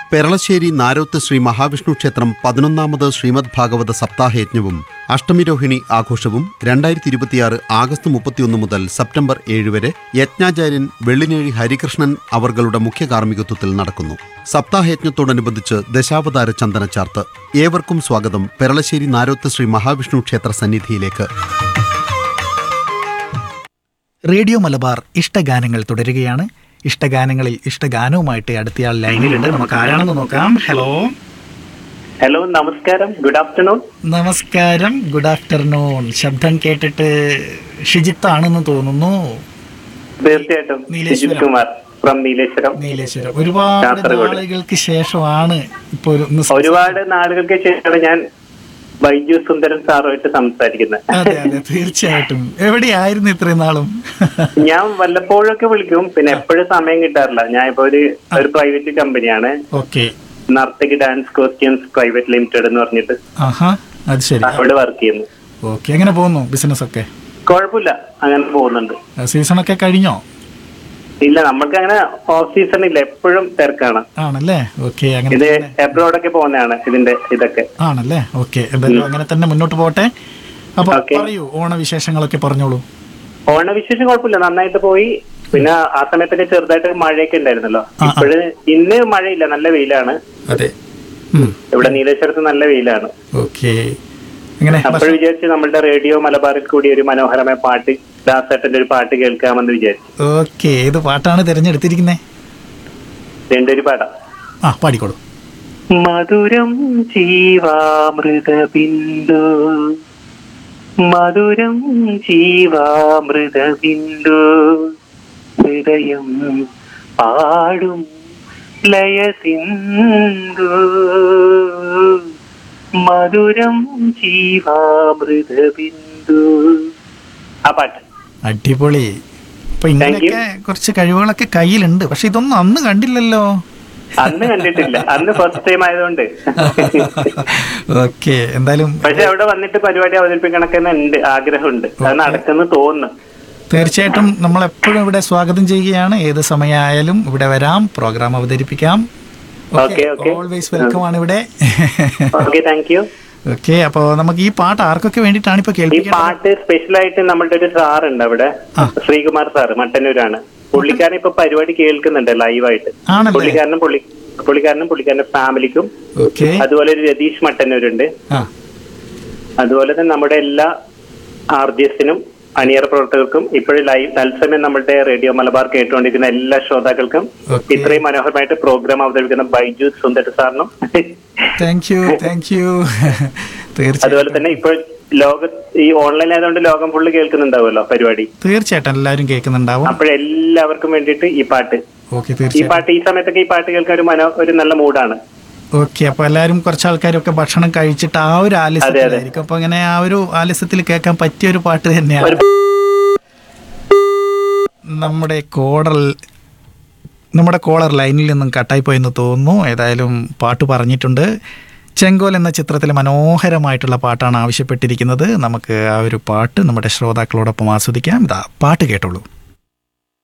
പെരളശ്ശേരി നാരോത്ത് ശ്രീ മഹാവിഷ്ണു ക്ഷേത്രം പതിനൊന്നാമത് ശ്രീമദ് ഭാഗവത സപ്താഹയജ്ഞവും അഷ്ടമിരോഹിണി ആഘോഷവും രണ്ടായിരത്തി ഇരുപത്തിയാറ് ആഗസ്റ്റ് മുപ്പത്തിയൊന്ന് മുതൽ സെപ്റ്റംബർ ഏഴ് വരെ യജ്ഞാചാര്യൻ വെള്ളിനേഴി ഹരികൃഷ്ണൻ അവർകളുടെ മുഖ്യ കാർമ്മികത്വത്തിൽ നടക്കുന്നു സപ്താഹയജ്ഞത്തോടനുബന്ധിച്ച് ദശാവതാര ചന്ദനച്ചാർത്ത് ഏവർക്കും സ്വാഗതം പെരളശ്ശേരി നാരോത്ത് ശ്രീ മഹാവിഷ്ണു ക്ഷേത്ര സന്നിധിയിലേക്ക് റേഡിയോ മലബാർ ഇഷ്ടഗാനങ്ങൾ തുടരുകയാണ് ഇഷ്ടഗാനങ്ങളിൽ ഇഷ്ടഗാനവുമായിട്ട് അടുത്തയാൾ ലൈനിലുണ്ട് നമുക്ക് ആരാണെന്ന് നോക്കാം ഹലോ ഹലോ നമസ്കാരം ഗുഡ് ആഫ്റ്റർനൂൺ നമസ്കാരം ഗുഡ് ആഫ്റ്റർനൂൺ ശബ്ദം കേട്ടിട്ട് ഷിജിത്താണെന്ന് തോന്നുന്നു തീർച്ചയായിട്ടും നീലേശ്വരം. ഷിജിത് കുമാർ ഫ്രം നീലേശ്വരം നീലേശ്വരം ഒരുപാട് കാസർഗോഡ്. നാളുകൾക്ക് ശേഷമാണ് ഇപ്പോൾ ഒരു ഒന്ന് സം- ഒരുപാട് നാളുകൾക്ക് ശേഷമാണ് ഞാൻ ബൈജു സുന്ദരൻ സാറുമായിട്ട് സംസാരിക്കുന്നത് അതെ അതെ തീർച്ചയായിട്ടും എവിടെയായിരുന്നു ഇത്രയും നാളും ഞാൻ വല്ലപ്പോഴൊക്കെ വിളിക്കും പിന്നെ എപ്പോഴും സമയം കിട്ടാറില്ല ഞാൻ ഇപ്പൊ ഒരു ഒരു പ്രൈവറ്റ് കമ്പനിയാണ് ഓക്കെ നർത്തകി ഡാൻസ് കോസ്റ്റ്യൂംസ് പ്രൈവറ്റ് ലിമിറ്റഡ് എന്ന് പറഞ്ഞിട്ട് ആഹാ അത് ശരി അവിടെ വർക്ക് ചെയ്യുന്നു ഓക്കെ എങ്ങനെ പോകുന്നു ബിസിനസ് ഒക്കെ കുഴപ്പമില്ല അങ്ങനെ പോകുന്നുണ്ട് സീസൺ ഒക്കെ കഴിഞ്ഞോ ഇല്ല നമ്മൾക്ക് അങ്ങനെ ഓഫ് സീസൺ ഇല്ല എപ്പോഴും തിരക്കാണ് ആണല്ലേ ഓക്കെ അങ്ങനെ ഇത് എബ്രോഡൊക്കെ പോകുന്നതാണ് ഇതിന്റെ ഇതൊക്കെ ആണല്ലേ ഓക്കെ എന്തായാലും അങ്ങനെ തന്നെ മുന്നോട്ട് പോട്ടെ അപ്പൊ Okay. പറയൂ ഓണവിശേഷങ്ങളൊക്കെ പറഞ്ഞോളൂ ഓണവിശേഷം കുഴപ്പമില്ല നന്നായിട്ട് പോയി പിന്നെ ആ സമയത്തൊക്കെ ചെറുതായിട്ട് മഴയൊക്കെ ഉണ്ടായിരുന്നല്ലോ ആ. ഇപ്പോഴ് ഇന്ന് മഴയില്ല നല്ല വെയിലാണ് അതെ ഇവിടെ നീലേശ്വരത്ത് നല്ല വെയിലാണ് ഓക്കെ എങ്ങനെ അപ്പോൾ വിചാരിച്ച് നമ്മളുടെ റേഡിയോ മലബാറിൽ കൂടി ഒരു മനോഹരമായ പാട്ട് ദാസേട്ടന്റെ ഒരു പാട്ട് കേൾക്കാമെന്ന് വിചാരിച്ചു ഓക്കെ ഏത് പാട്ടാണ് തിരഞ്ഞെടുത്തിരിക്കുന്നത് രണ്ടൊരു പാടാം ആ പാടിക്കോളൂ മധുരം ജീവാമൃത ബിന്ദു മധുരം ജീവാമൃത ബിന്ദു ഹൃദയം പാടും ലയ സിന്ധു മധുരം ജീവാമൃത ബിന്ദു ആ പാട്ട് അടിപൊളി അപ്പൊ ഇങ്ങനെയൊക്കെ കുറച്ച് കഴിവുകളൊക്കെ കയ്യിലുണ്ട് പക്ഷെ ഇതൊന്നും അന്ന് കണ്ടില്ലല്ലോ അന്ന് കണ്ടിട്ടില്ല അന്ന് ഫസ്റ്റ് ടൈം ആയതുകൊണ്ട് ഓക്കെ എന്തായാലും പക്ഷെ അവിടെ വന്നിട്ട് പരിപാടി അവതരിപ്പിക്കണൊക്കെ ഉണ്ട് ആഗ്രഹമുണ്ട് അത് നടക്കുന്നു തോന്നുന്നു തീർച്ചയായിട്ടും നമ്മൾ എപ്പോഴും ഇവിടെ സ്വാഗതം ചെയ്യുകയാണ് ഏത് സമയമായാലും ഇവിടെ വരാം പ്രോഗ്രാം അവതരിപ്പിക്കാം Okay, okay. ഓൾവേസ് വെൽക്കം ആണ് ഇവിടെ ഓക്കെ താങ്ക് യു ഓക്കെ അപ്പോ നമുക്ക് ഈ പാട്ട് ആർക്കൊക്കെ വേണ്ടിയിട്ടാണ് ഇപ്പൊ ഈ കേൾപ്പിക്കുന്നത് പാട്ട് സ്പെഷ്യൽ ആയിട്ട് നമ്മളുടെ ഒരു സാറുണ്ട് അവിടെ ആ. ശ്രീകുമാർ സാറ് മട്ടന്നൂരാണ് പുള്ളിക്കാരൻ ഇപ്പൊ പരിപാടി കേൾക്കുന്നുണ്ട് ലൈവായിട്ട് ആണല്ലേ പുള്ളിക്കാരനും പുള്ളി പുള്ളിക്കാരനും പുള്ളിക്കാരന്റെ ഫാമിലിക്കും ഓക്കെ അതുപോലെ ഒരു രതീഷ് മട്ടന്നൂരുണ്ട് ആ അതുപോലെ തന്നെ നമ്മുടെ എല്ലാ ആർ ജി എസിനും അണിയറ പ്രവർത്തകർക്കും ഇപ്പോഴും ലൈവ് തത്സമയം നമ്മുടെ റേഡിയോ മലബാർ കേട്ടുകൊണ്ടിരിക്കുന്ന എല്ലാ ശ്രോതാക്കൾക്കും Okay. ഇത്രയും മനോഹരമായിട്ട് പ്രോഗ്രാം അവതരിപ്പിക്കുന്ന ബൈജു സുന്ദർ സാറിനും താങ്ക് യു താങ്ക് യു അതുപോലെ തീർച്ചയായിട്ടും തന്നെ ഇപ്പോൾ ലോക ഈ ഓൺലൈൻ ആയതുകൊണ്ട് ലോകം ഫുള്ള് കേൾക്കുന്നുണ്ടാവുമല്ലോ പരിപാടി തീർച്ചയായിട്ടും എല്ലാവരും കേൾക്കുന്നുണ്ടാവും അപ്പോഴെല്ലാവർക്കും വേണ്ടിയിട്ട് ഈ പാട്ട് ഓക്കെ ഈ തീർച്ചയായിട്ടും പാട്ട് ഈ സമയത്തൊക്കെ ഈ പാട്ട് കേൾക്കാൻ ഒരു മനോ ഒരു നല്ല മൂഡാണ് ഓക്കെ അപ്പൊ എല്ലാവരും കുറച്ച് ആൾക്കാരൊക്കെ ഭക്ഷണം കഴിച്ചിട്ട് ആ ഒരു ആലസ്യത്തിലായിരിക്കും അപ്പൊ അങ്ങനെ ആ ഒരു ആലസ്യത്തിൽ കേൾക്കാൻ പറ്റിയ ഒരു പാട്ട് തന്നെയാണ് ഒരു നമ്മുടെ കോഡർ നമ്മുടെ കോളർ ലൈനിൽ നിന്നും കട്ടായി പോയെന്ന് തോന്നുന്നു ഏതായാലും പാട്ട് പറഞ്ഞിട്ടുണ്ട് ചെങ്കോൽ എന്ന ചിത്രത്തിലെ മനോഹരമായിട്ടുള്ള പാട്ടാണ് ആവശ്യപ്പെട്ടിരിക്കുന്നത് നമുക്ക് ആ ഒരു പാട്ട് നമ്മുടെ ശ്രോതാക്കളോടൊപ്പം ആസ്വദിക്കാം ഇതാ പാട്ട് കേട്ടോളൂ